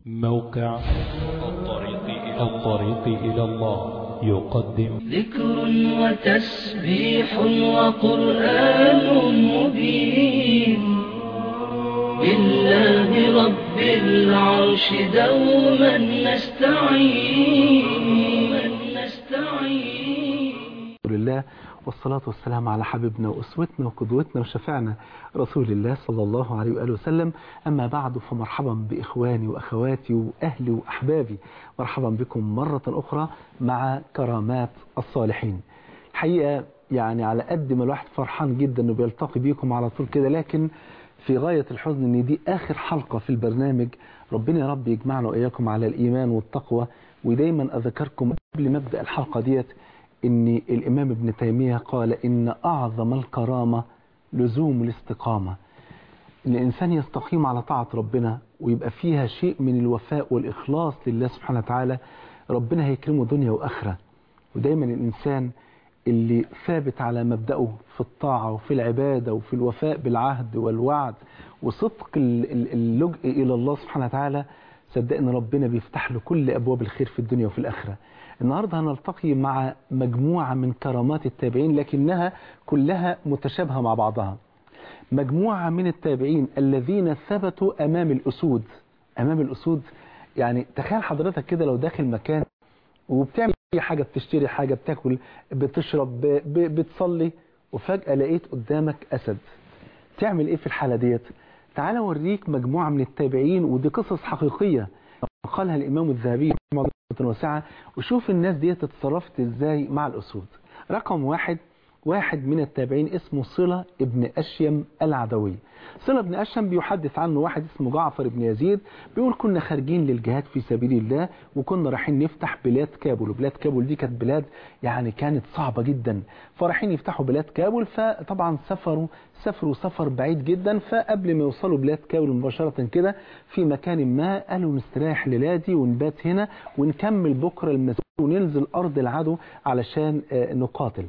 موقع الطريق إلى, الطريق إلى الله يقدم ذكر وتسبيح وقرآن مبين بالله رب العرش دوما نستعين نستعين الحمد لله والصلاة والسلام على حبيبنا وأسوتنا وقدوتنا وشفعنا رسول الله صلى الله عليه وآله وسلم أما بعد فمرحبا بإخواني وأخواتي وأهلي وأحبابي مرحبا بكم مرة أخرى مع كرامات الصالحين الحقيقة يعني على قد ما الواحد فرحان جدا أنه بيلتقي بيكم على طول كده لكن في غاية الحزن أن دي آخر حلقة في البرنامج ربنا يا رب يجمعنا وإياكم على الإيمان والتقوى ودايما أذكركم قبل ما أبدأ الحلقة ديت ان الامام ابن تيمية قال ان اعظم الكرامة لزوم الاستقامة ان الانسان يستقيم على طاعة ربنا ويبقى فيها شيء من الوفاء والاخلاص لله سبحانه وتعالى ربنا هيكرمه دنيا واخرة ودايما الانسان اللي ثابت على مبدأه في الطاعة وفي العبادة وفي الوفاء بالعهد والوعد وصدق اللجء إلى الله سبحانه وتعالى صدقني ربنا بيفتح له كل أبواب الخير في الدنيا وفي الآخرة النهاردة هنلتقي مع مجموعة من كرامات التابعين لكنها كلها متشابهة مع بعضها مجموعة من التابعين الذين ثبتوا أمام الأسود أمام الأسود يعني تخيل حضرتك كده لو داخل مكان وبتعمل أي حاجة بتشتري حاجة بتاكل بتشرب بتصلي وفجأة لقيت قدامك أسد تعمل إيه في الحالة ديت تعال أوريك مجموعة من التابعين ودي قصص حقيقية قالها الإمام الذهبي واسعة وشوف الناس دي اتصرفت ازاي مع الأسود رقم واحد واحد من التابعين اسمه صلة ابن أشيم العدوي صلة ابن أشيم بيحدث عنه واحد اسمه جعفر ابن يزيد بيقول كنا خارجين للجهاد في سبيل الله وكنا رايحين نفتح بلاد كابول وبلاد كابول دي كانت بلاد يعني كانت صعبة جدا فرايحين يفتحوا بلاد كابول فطبعا سافروا سافروا سفر بعيد جدا فقبل ما يوصلوا بلاد كابول مباشرة كده في مكان ما قالوا نستريح ليلادي ونبات هنا ونكمل بكرة المسير وننزل أرض العدو علشان نقاتل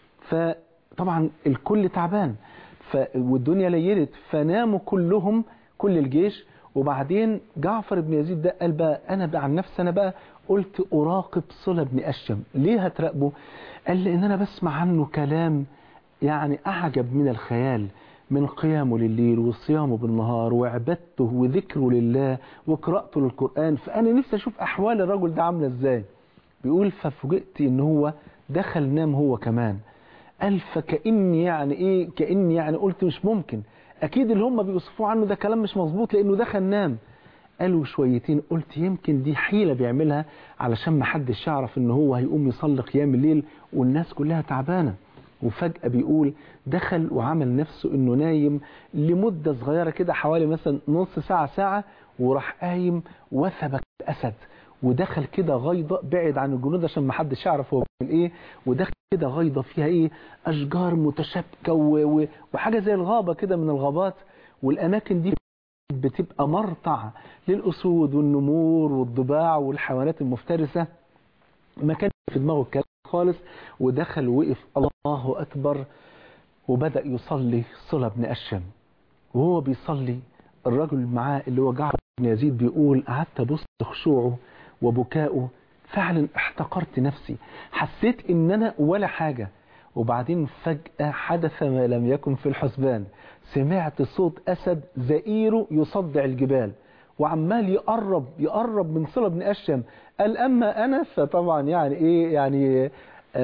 فطبعا الكل تعبان ف... والدنيا ليلت فناموا كلهم كل الجيش وبعدين جعفر بن يزيد ده قال بقى انا بقى عن نفسي انا بقى قلت اراقب صلة بن اشم ليه هتراقبه قال لي ان انا بسمع عنه كلام يعني اعجب من الخيال من قيامه لليل وصيامه بالنهار وعبادته وذكره لله وقراءته للقرآن فانا نفسي اشوف احوال الرجل ده عامله ازاي بيقول ففوجئت ان هو دخل نام هو كمان قال فكأني يعني ايه كأني يعني قلت مش ممكن اكيد اللي هم بيوصفوه عنه ده كلام مش مظبوط لانه دخل نام قالوا شويتين قلت يمكن دي حيلة بيعملها علشان ما حدش يعرف ان هو هيقوم يصلي قيام الليل والناس كلها تعبانة وفجأة بيقول دخل وعمل نفسه انه نايم لمدة صغيرة كده حوالي مثلا نص ساعة ساعة وراح قايم وثبت الأسد ودخل كده غيضة بعد عن الجنود عشان ما حدش يعرف هو بيعمل ايه ودخل كده غيضة فيها ايه اشجار متشابكة و... و... وحاجة زي الغابة كده من الغابات والاماكن دي بتبقى مرتع للاسود والنمور والضباع والحيوانات المفترسة ما كان في دماغه الكلام خالص ودخل وقف الله اكبر وبدأ يصلي صلى بن اشم وهو بيصلي الرجل معاه اللي هو جعفر بن يزيد بيقول قعدت ابص خشوعه وبكائه فعلا احتقرت نفسي حسيت ان انا ولا حاجة وبعدين فجأة حدث ما لم يكن في الحسبان سمعت صوت أسد زئيره يصدع الجبال وعمال يقرب يقرب من صلة بن أشم قال أما أنا فطبعا يعني إيه يعني آآ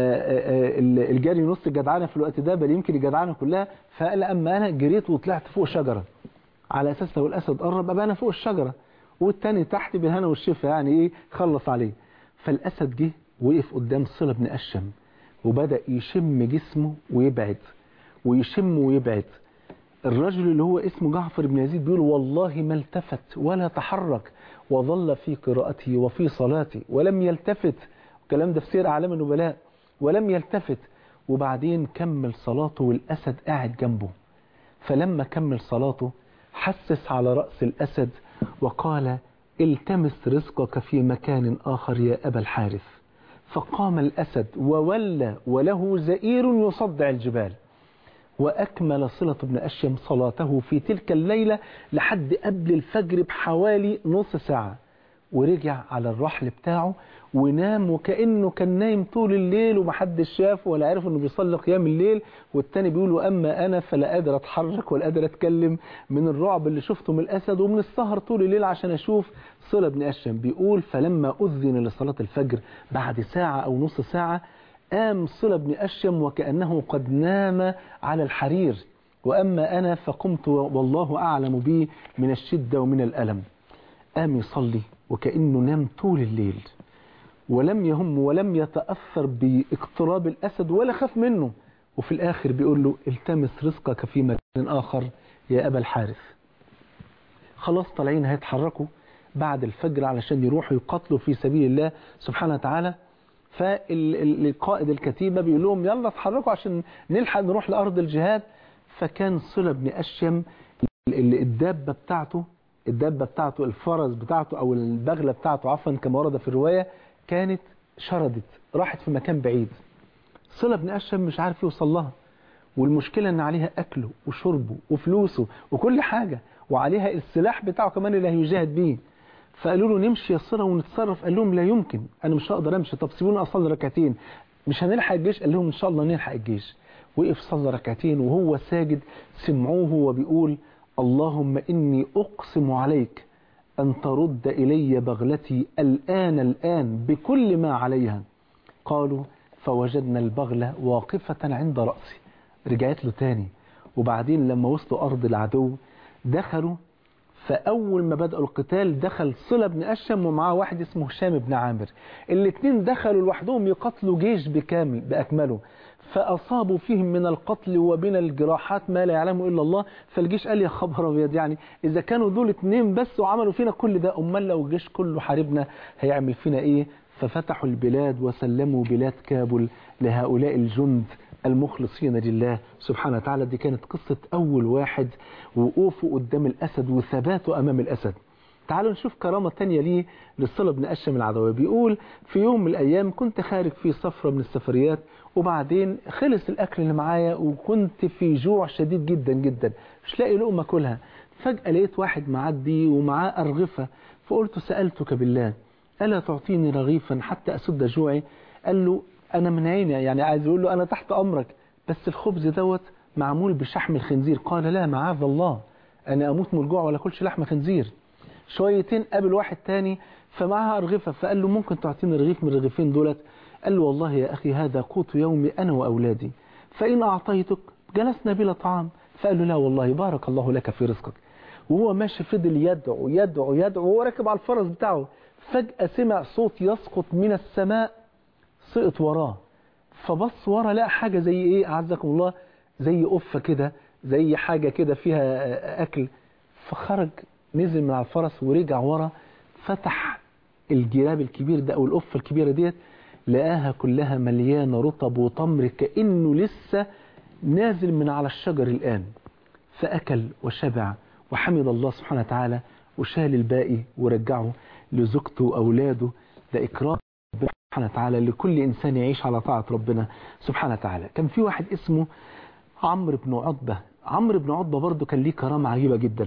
آآ الجري نص الجدعانة في الوقت ده بل يمكن الجدعانة كلها فقال أما أنا جريت وطلعت فوق شجرة على أساس لو الأسد قرب أبقى أنا فوق الشجرة والتاني تحت بالهنا والشفا يعني ايه خلص عليه فالاسد جه وقف قدام صلة بن أشم وبدأ يشم جسمه ويبعد ويشم ويبعد الرجل اللي هو اسمه جعفر بن يزيد بيقول والله ما التفت ولا تحرك وظل في قراءته وفي صلاته ولم يلتفت الكلام ده في سير أعلام النبلاء ولم يلتفت وبعدين كمل صلاته والأسد قاعد جنبه فلما كمل صلاته حسس على رأس الأسد وقال التمس رزقك في مكان آخر يا أبا الحارث فقام الأسد وولى وله زئير يصدع الجبال وأكمل صلة بن أشيم صلاته في تلك الليلة لحد قبل الفجر بحوالي نص ساعة ورجع على الرحل بتاعه ونام وكأنه كان نايم طول الليل ومحدش شافه ولا عرف انه بيصلي قيام الليل والتاني بيقول اما انا فلا قادر اتحرك ولا قادر اتكلم من الرعب اللي شفته من الاسد ومن السهر طول الليل عشان اشوف صلة بن اشم بيقول فلما اذن لصلاة الفجر بعد ساعة او نص ساعة قام صلة بن اشم وكأنه قد نام على الحرير واما انا فقمت والله اعلم بي من الشدة ومن الالم قام يصلي وكأنه نام طول الليل ولم يهم ولم يتأثر باقتراب الأسد ولا خاف منه وفي الآخر بيقول له التمس رزقك في مكان آخر يا أبا الحارث خلاص طالعين هيتحركوا بعد الفجر علشان يروحوا يقاتلوا في سبيل الله سبحانه وتعالى فالقائد الكتيبة بيقول لهم يلا اتحركوا عشان نلحق نروح لأرض الجهاد فكان صلة بن أشيم الدابة بتاعته الدابة بتاعته الفرس بتاعته أو البغلة بتاعته عفوا كما ورد في الرواية كانت شردت راحت في مكان بعيد صلة بن أشم مش عارف يوصل لها والمشكلة ان عليها أكله وشربه وفلوسه وكل حاجة وعليها السلاح بتاعه كمان اللي هيجاهد بيه فقالوا له نمشي يا صلة ونتصرف قال لهم لا يمكن أنا مش هقدر أمشي طب سيبوني أصلي ركعتين مش هنلحق الجيش قال لهم إن شاء الله نلحق الجيش وقف صلى ركعتين وهو ساجد سمعوه وبيقول اللهم إني أقسم عليك أن ترد إلي بغلتي الآن الآن بكل ما عليها قالوا فوجدنا البغلة واقفة عند رأسي رجعت له تاني وبعدين لما وصلوا أرض العدو دخلوا فأول ما بدأوا القتال دخل صلة بن أشم ومعاه واحد اسمه هشام بن عامر الاثنين دخلوا لوحدهم يقتلوا جيش بكامل بأكمله فأصابوا فيهم من القتل وبين الجراحات ما لا يعلمه إلا الله فالجيش قال يا خبر أبيض يعني إذا كانوا دول اتنين بس وعملوا فينا كل ده أمال لو الجيش كله حاربنا هيعمل فينا إيه ففتحوا البلاد وسلموا بلاد كابل لهؤلاء الجند المخلصين لله سبحانه وتعالى دي كانت قصة أول واحد وقوفه قدام الأسد وثباته أمام الأسد تعالوا نشوف كرامة تانية ليه للصلة بن أشم العدوي بيقول في يوم من الأيام كنت خارج في سفرة من السفريات وبعدين خلص الأكل اللي معايا وكنت في جوع شديد جدا جدا مش لاقي لقمة كلها فجأة لقيت واحد معدي ومعاه أرغفة فقلت سألتك بالله ألا تعطيني رغيفا حتى أسد جوعي قال له أنا من عيني يعني عايز يقول له أنا تحت أمرك بس الخبز دوت معمول بشحم الخنزير قال لا معاذ الله أنا أموت من الجوع ولا أكلش لحم خنزير شويتين قابل واحد تاني فمعها أرغفة فقال له ممكن تعطيني رغيف من الرغيفين دولت قال له والله يا أخي هذا قوت يومي أنا وأولادي فإن أعطيتك جلسنا بلا طعام فقال له لا والله بارك الله لك في رزقك وهو ماشي فضل يدعو يدعو يدعو وهو راكب على الفرس بتاعه فجأة سمع صوت يسقط من السماء سقط وراه فبص ورا لقى حاجة زي ايه أعزكم الله زي قفة كده زي حاجة كده فيها أكل فخرج نزل من على الفرس ورجع ورا فتح الجراب الكبير ده أو القفة الكبيرة ديت لقاها كلها مليانة رطب وتمر كأنه لسه نازل من على الشجر الآن فأكل وشبع وحمد الله سبحانه وتعالى وشال الباقي ورجعه لزوجته وأولاده ده إكرام ربنا سبحانه وتعالى لكل إنسان يعيش على طاعة ربنا سبحانه وتعالى كان في واحد اسمه عمرو بن عتبة عمرو بن عتبة برضه كان ليه كرامة عجيبة جدا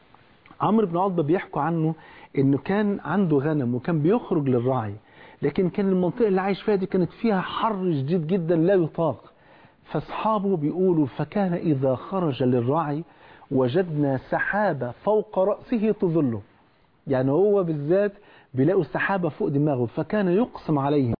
عمرو بن عتبة بيحكوا عنه انه كان عنده غنم وكان بيخرج للرعي لكن كان المنطقة اللي عايش فيها دي كانت فيها حر شديد جدا لا يطاق فاصحابه بيقولوا فكان إذا خرج للرعي وجدنا سحابة فوق رأسه تظله يعني هو بالذات بيلاقوا السحابة فوق دماغه فكان يقسم عليهم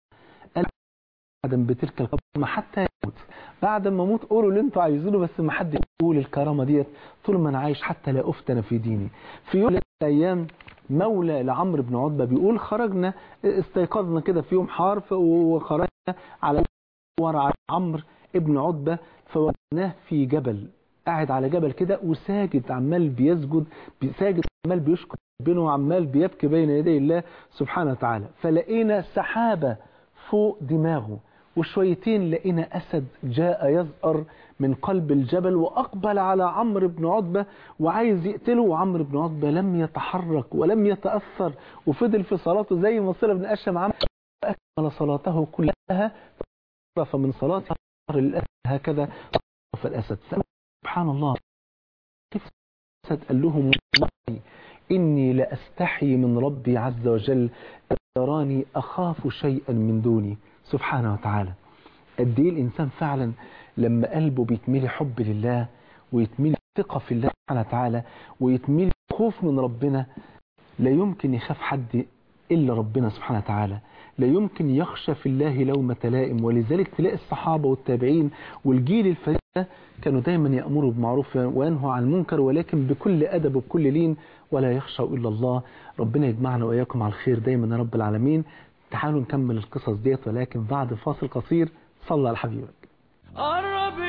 بعد بتلك الكرامة حتى يموت بعد ما اموت قولوا اللي انتوا عايزينه بس ما حد يقول الكرامة ديت طول ما انا عايش حتى لا افتن في ديني في يوم من الايام مولى لعمرو بن عتبة بيقول خرجنا استيقظنا كده في يوم حار وخرجنا على ورا عمرو ابن عتبة فوجدناه في جبل قاعد على جبل كده وساجد عمال بيسجد ساجد عمال بيشكر ربنا وعمال بيبكي بين يدي الله سبحانه وتعالى فلقينا سحابة فوق دماغه وشويتين لقينا أسد جاء يزأر من قلب الجبل وأقبل على عمرو بن عتبة وعايز يقتله وعمرو بن عتبة لم يتحرك ولم يتأثر وفضل في صلاته زي ما صلى بن أشم عمل أكمل صلاته كلها فمن صلاته هكذا فالأسد سبحان الله كيف الأسد قال لهم إني لأستحي من ربي عز وجل أن يراني أخاف شيئا من دوني سبحانه وتعالى قد ايه الإنسان فعلا لما قلبه بيتملي حب لله ويتملي ثقة في الله سبحانه وتعالى ويتملي خوف من ربنا لا يمكن يخاف حد إلا ربنا سبحانه وتعالى لا يمكن يخشى في الله لومة لائم ولذلك تلاقي الصحابة والتابعين والجيل الفريد ده كانوا دايما يأمروا بالمعروف وينهوا عن المنكر ولكن بكل أدب وبكل لين ولا يخشى إلا الله ربنا يجمعنا وإياكم على الخير دايما يا رب العالمين تعالوا نكمل القصص ديت ولكن بعد فاصل قصير صلى على حبيبك قرب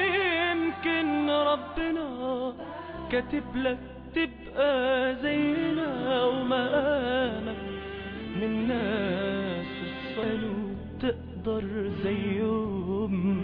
يمكن ربنا كاتب لك تبقى زينا ومقامك من ناس الصلوا تقدر زيهم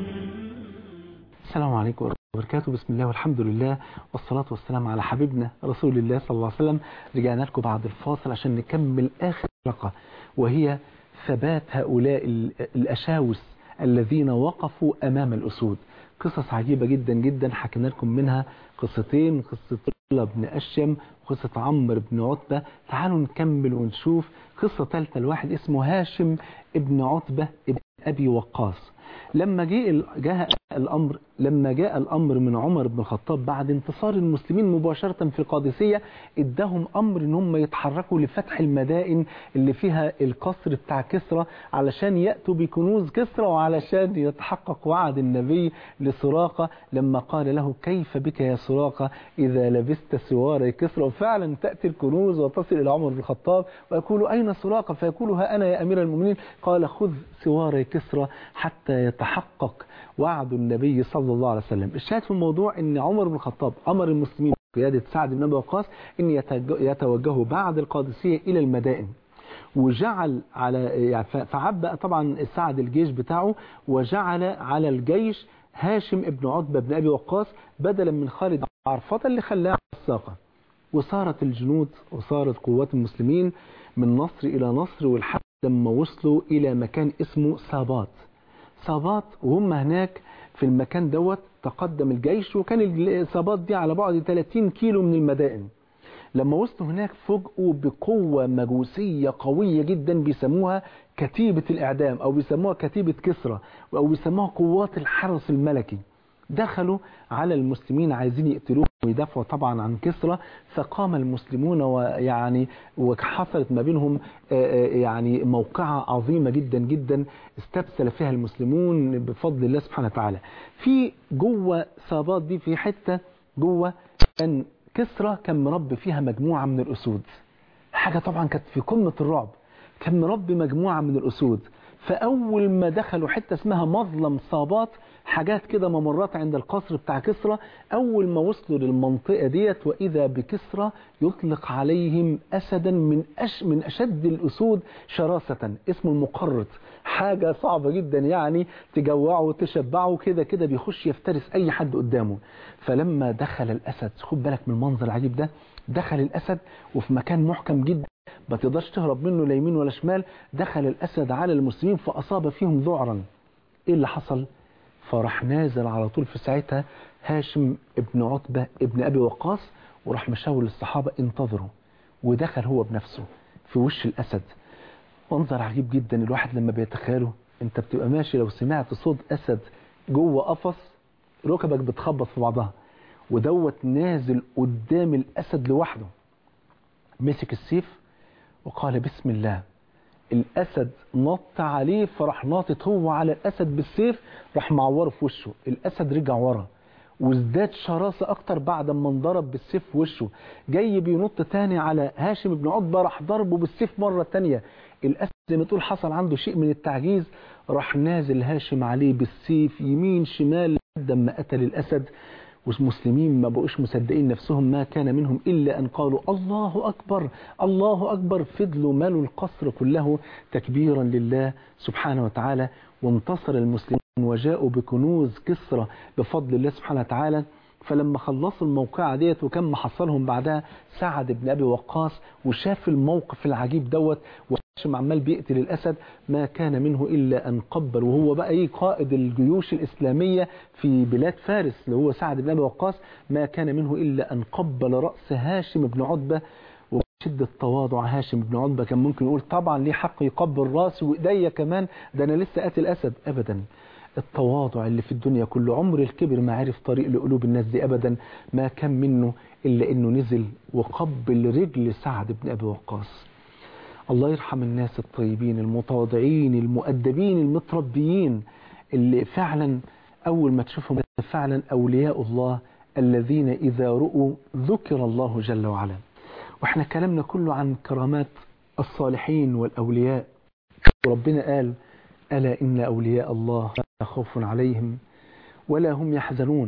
السلام عليكم ورحمة الله وبركاته بسم الله والحمد لله والصلاة والسلام على حبيبنا رسول الله صلى الله عليه وسلم رجعنا لكم بعد الفاصل عشان نكمل آخر حلقة وهي ثبات هؤلاء ال- الأشاوس الذين وقفوا أمام الأسود قصص عجيبة جدا جدا حكينا لكم منها قصتين قصة طلة بن أشيم وقصة عمرو بن عتبة تعالوا نكمل ونشوف قصة ثالثة لواحد اسمه هاشم ابن عتبة ابن أبي وقاص لما جاء ال- جاء الأمر لما جاء الأمر من عمر بن الخطاب بعد انتصار المسلمين مباشرة في القادسية ادهم أمر ان هم يتحركوا لفتح المدائن اللي فيها القصر بتاع كسرى علشان يأتوا بكنوز كسرى وعلشان يتحقق وعد النبي لسراقة لما قال له كيف بك يا سراقة إذا لبست سوار كسرى وفعلا تأتي الكنوز وتصل إلى عمر بن الخطاب ويقول أين سراقة فيقول ها أنا يا أمير المؤمنين قال خذ سوار كسرى حتى يتحقق وعد النبي صلى الله عليه وسلم الشاهد في الموضوع ان عمر بن الخطاب امر المسلمين بقياده سعد بن ابي وقاص ان يتج- يتوجهوا بعد القادسيه الى المدائن وجعل على يعني ف- فعبأ طبعا سعد الجيش بتاعه وجعل على الجيش هاشم ابن عتبة بن أبي وقاص بدلا من خالد عرفة اللي خلاه الساقة وصارت الجنود وصارت قوات المسلمين من نصر إلى نصر والحد لما وصلوا إلى مكان اسمه سابات سابات وهم هناك في المكان دوت تقدم الجيش وكان السابات دي على بعد 30 كيلو من المدائن لما وصلوا هناك فوجئوا بقوة مجوسية قوية جدا بيسموها كتيبة الإعدام أو بيسموها كتيبة كسرى أو بيسموها قوات الحرس الملكي دخلوا على المسلمين عايزين يقتلوهم ويدافعوا طبعا عن كسرى فقام المسلمون ويعني وحصلت ما بينهم آه، آه، يعني موقعة عظيمة جدا جدا استبسل فيها المسلمون بفضل الله سبحانه وتعالى في جوه صابات دي في حتة جوه كان كسرى كان مربي فيها مجموعة من الأسود حاجة طبعا كانت في قمة الرعب كان مربي مجموعة من الأسود فأول ما دخلوا حتة اسمها مظلم صابات حاجات كده ممرات عند القصر بتاع كسرى أول ما وصلوا للمنطقة ديت وإذا بكسرى يطلق عليهم أسدا من أش من أشد الأسود شراسة اسمه المقرط حاجة صعبة جدا يعني تجوعه وتشبعه كده كده بيخش يفترس أي حد قدامه فلما دخل الأسد خد بالك من المنظر العجيب ده دخل الأسد وفي مكان محكم جدا ما تقدرش تهرب منه لا يمين ولا شمال دخل الأسد على المسلمين فأصاب فيهم ذعرا إيه اللي حصل فراح نازل على طول في ساعتها هاشم ابن عتبة ابن أبي وقاص وراح مشاور للصحابة انتظروا ودخل هو بنفسه في وش الأسد منظر عجيب جدا الواحد لما بيتخيله انت بتبقى ماشي لو سمعت صوت أسد جوه قفص ركبك بتخبط في بعضها ودوت نازل قدام الأسد لوحده مسك السيف وقال بسم الله الأسد نط عليه فراح ناطط هو على الأسد بالسيف راح معوره في وشه الأسد رجع ورا وازداد شراسة أكتر بعد ما انضرب بالسيف في وشه جاي بينط تاني على هاشم بن عتبة راح ضربه بالسيف مرة تانية الأسد زي ما تقول حصل عنده شيء من التعجيز راح نازل هاشم عليه بالسيف يمين شمال لحد ما قتل الأسد والمسلمين ما بقوش مصدقين نفسهم ما كان منهم إلا أن قالوا الله أكبر الله أكبر فضلوا مالوا القصر كله تكبيرا لله سبحانه وتعالى وانتصر المسلمون وجاءوا بكنوز كسرى بفضل الله سبحانه وتعالى فلما خلصوا الموقعة ديت وكان محصلهم بعدها سعد بن أبي وقاص وشاف الموقف العجيب دوت وهاشم عمال بيقتل الأسد ما كان منه إلا أن قبل وهو بقى إيه قائد الجيوش الإسلامية في بلاد فارس اللي هو سعد بن أبي وقاص ما كان منه إلا أن قبل رأس هاشم بن عتبة شدة تواضع هاشم بن عتبة كان ممكن يقول طبعا ليه حق يقبل راسي وإيديا كمان ده أنا لسه قاتل أسد أبدا التواضع اللي في الدنيا كله عمر الكبر ما عرف طريق لقلوب الناس دي أبدا ما كان منه إلا إنه نزل وقبل رجل سعد بن أبي وقاص الله يرحم الناس الطيبين المتواضعين المؤدبين المتربيين اللي فعلا أول ما تشوفهم فعلا أولياء الله الذين إذا رؤوا ذكر الله جل وعلا واحنا كلامنا كله عن كرامات الصالحين والأولياء وربنا قال ألا إن أولياء الله لا خوف عليهم ولا هم يحزنون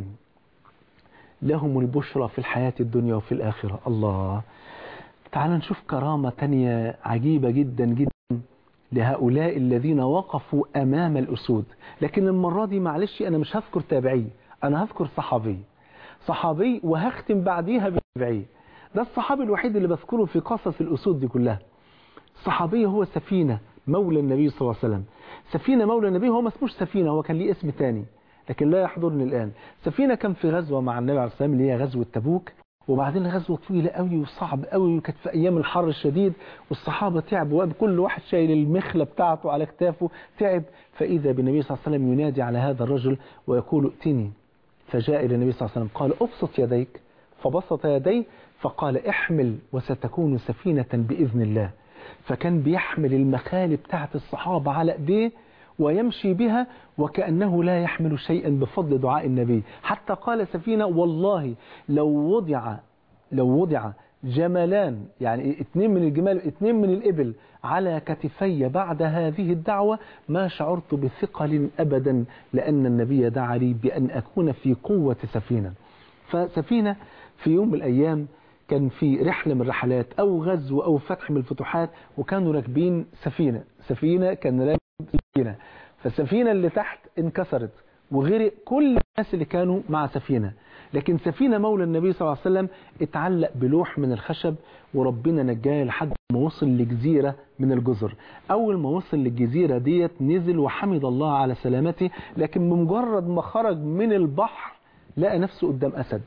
لهم البشرى في الحياة الدنيا وفي الآخرة الله تعال نشوف كرامة تانية عجيبة جدا جدا لهؤلاء الذين وقفوا أمام الأسود لكن المرة دي معلش أنا مش هذكر تابعي أنا هذكر صحابي صحابي وهختم بعديها بتابعي ده الصحابي الوحيد اللي بذكره في قصص الأسود دي كلها الصحابي هو سفينة مولى النبي صلى الله عليه وسلم سفينة مولى النبي هو ما اسموش سفينة هو كان ليه اسم تاني لكن لا يحضرني الآن سفينة كان في غزوة مع النبي عليه الصلاة والسلام اللي هي غزوة تبوك وبعدين غزوة طويلة قوي وصعب قوي وكانت في أيام الحر الشديد والصحابة تعبوا كل واحد شايل المخلة بتاعته على كتافه تعب فإذا بالنبي صلى الله عليه وسلم ينادي على هذا الرجل ويقول ائتني فجاء إلى النبي صلى الله عليه وسلم قال أبسط يديك فبسط يديه فقال احمل وستكون سفينة بإذن الله فكان بيحمل المخالب بتاعت الصحابة على ايديه ويمشي بها وكأنه لا يحمل شيئا بفضل دعاء النبي حتى قال سفينة والله لو وضع لو وضع جملان يعني اثنين من الجمال اثنين من الإبل على كتفي بعد هذه الدعوة ما شعرت بثقل أبدا لأن النبي دعا لي بأن أكون في قوة سفينة فسفينة في يوم من الأيام كان في رحلة من الرحلات أو غزو أو فتح من الفتوحات وكانوا راكبين سفينة سفينة كان راكب سفينة فالسفينة اللي تحت انكسرت وغرق كل الناس اللي كانوا مع سفينة لكن سفينة مولى النبي صلى الله عليه وسلم اتعلق بلوح من الخشب وربنا نجاه لحد ما وصل لجزيرة من الجزر أول ما وصل للجزيرة ديت نزل وحمد الله على سلامته لكن بمجرد ما خرج من البحر لقى نفسه قدام أسد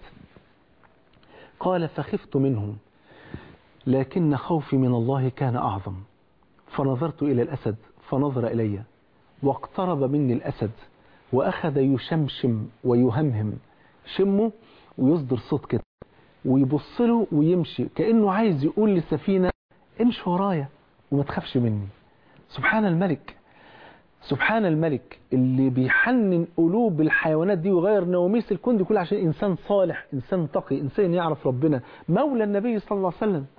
قال فخفت منهم لكن خوفي من الله كان أعظم فنظرت إلى الأسد فنظر إلي واقترب مني الأسد وأخذ يشمشم ويهمهم شمه ويصدر صوت كده ويبص له ويمشي كأنه عايز يقول للسفينة امشي ورايا وما تخافش مني سبحان الملك سبحان الملك اللي بيحنن قلوب الحيوانات دي ويغير نواميس الكون دي كلها عشان إنسان صالح إنسان تقي إنسان يعرف ربنا مولى النبي صلى الله عليه وسلم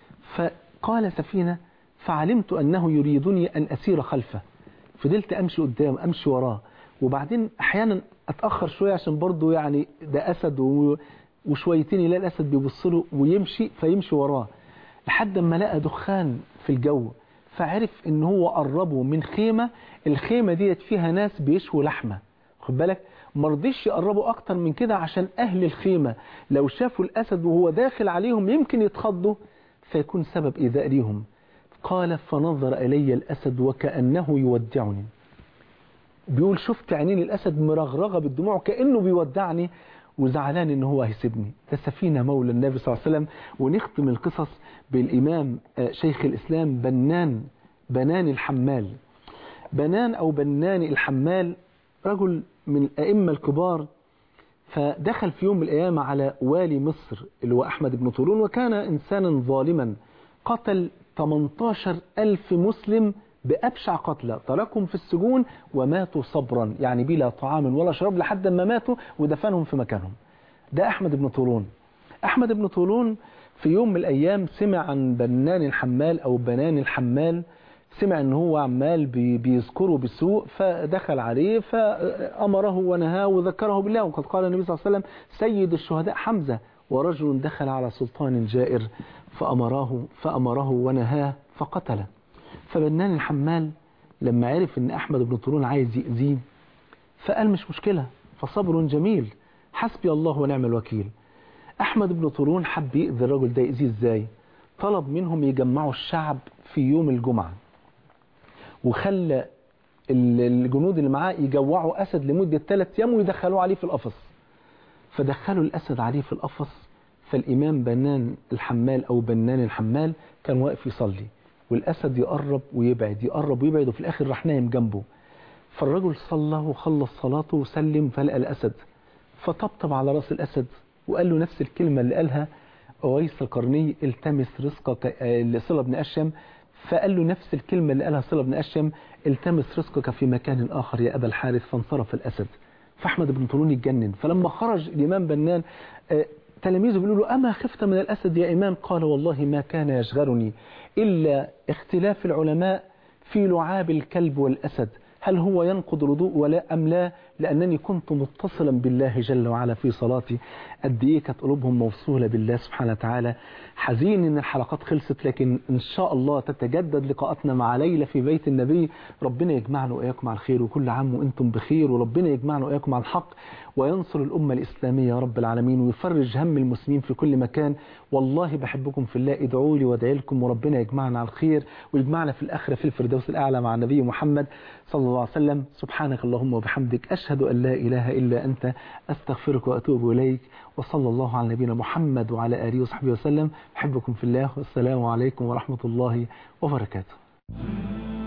فقال سفينة فعلمت أنه يريدني أن أسير خلفه فضلت أمشي قدام أمشي وراه وبعدين أحيانا أتأخر شوية عشان برضه يعني ده أسد و... وشويتين يلاقي الأسد بيبص له ويمشي فيمشي وراه لحد ما لقى دخان في الجو فعرف ان هو قربه من خيمة الخيمة ديت فيها ناس بيشووا لحمة خد بالك مرضيش يقربوا اكتر من كده عشان اهل الخيمة لو شافوا الاسد وهو داخل عليهم يمكن يتخضوا فيكون سبب ايذاء ليهم قال فنظر الي الاسد وكأنه يودعني بيقول شفت عينين الاسد مرغرغة بالدموع كأنه بيودعني وزعلان ان هو هيسيبني ده سفينة مولى النبي صلى الله عليه وسلم ونختم القصص بالإمام شيخ الإسلام بنان بنان الحمال بنان أو بنان الحمال رجل من الأئمة الكبار فدخل في يوم من الأيام على والي مصر اللي هو أحمد بن طولون وكان إنسانا ظالما قتل 18 ألف مسلم بأبشع قتلى تركهم في السجون وماتوا صبرا يعني بلا طعام ولا شراب لحد ما ماتوا ودفنهم في مكانهم ده أحمد بن طولون أحمد بن طولون في يوم من الأيام سمع عن بنان الحمال أو بنان الحمال سمع ان هو عمال بيذكره بالسوء فدخل عليه فأمره ونهاه وذكره بالله وقد قال النبي صلى الله عليه وسلم سيد الشهداء حمزة ورجل دخل على سلطان جائر فأمره, فأمره ونهاه فقتله فبنان الحمال لما عرف ان أحمد بن طولون عايز يأذيه فقال مش مشكلة فصبر جميل حسبي الله ونعم الوكيل أحمد بن طولون حب يأذي الرجل ده يأذيه ازاي طلب منهم يجمعوا الشعب في يوم الجمعة وخلى الجنود اللي معاه يجوعوا أسد لمدة ثلاث أيام ويدخلوه عليه في القفص فدخلوا الأسد عليه في القفص فالإمام بنان الحمال أو بنان الحمال كان واقف يصلي والأسد يقرب ويبعد يقرب ويبعد وفي الآخر راح نايم جنبه فالرجل صلى وخلص صلاته وسلم فلقى الأسد فطبطب على راس الأسد وقال له نفس الكلمة اللي قالها أويس القرني التمس رزقك آه، صلة بن أشم فقال له نفس الكلمة اللي قالها صلة بن أشم التمس رزقك في مكان آخر يا أبا الحارث فانصرف الأسد فأحمد بن طولون اتجنن فلما خرج الإمام بنان آه، تلاميذه بيقولوا له أما خفت من الأسد يا إمام قال والله ما كان يشغلني إلا اختلاف العلماء في لعاب الكلب والأسد هل هو ينقض الوضوء ولا أم لا لأنني كنت متصلا بالله جل وعلا في صلاتي قد إيه كانت قلوبهم موصولة بالله سبحانه وتعالى حزين إن الحلقات خلصت لكن إن شاء الله تتجدد لقاءاتنا مع ليلى في بيت النبي ربنا يجمعنا وإياكم على الخير وكل عام وإنتم بخير وربنا يجمعنا وإياكم على الحق وينصر الأمة الإسلامية يا رب العالمين ويفرج هم المسلمين في كل مكان والله بحبكم في الله ادعوا لي وادعي لكم وربنا يجمعنا على الخير ويجمعنا في الآخرة في الفردوس الأعلى مع النبي محمد صلى الله عليه وسلم سبحانك اللهم وبحمدك أشهد أن لا إله إلا أنت أستغفرك وأتوب إليك وصلى الله على نبينا محمد وعلى آله وصحبه وسلم أحبكم في الله والسلام عليكم ورحمة الله وبركاته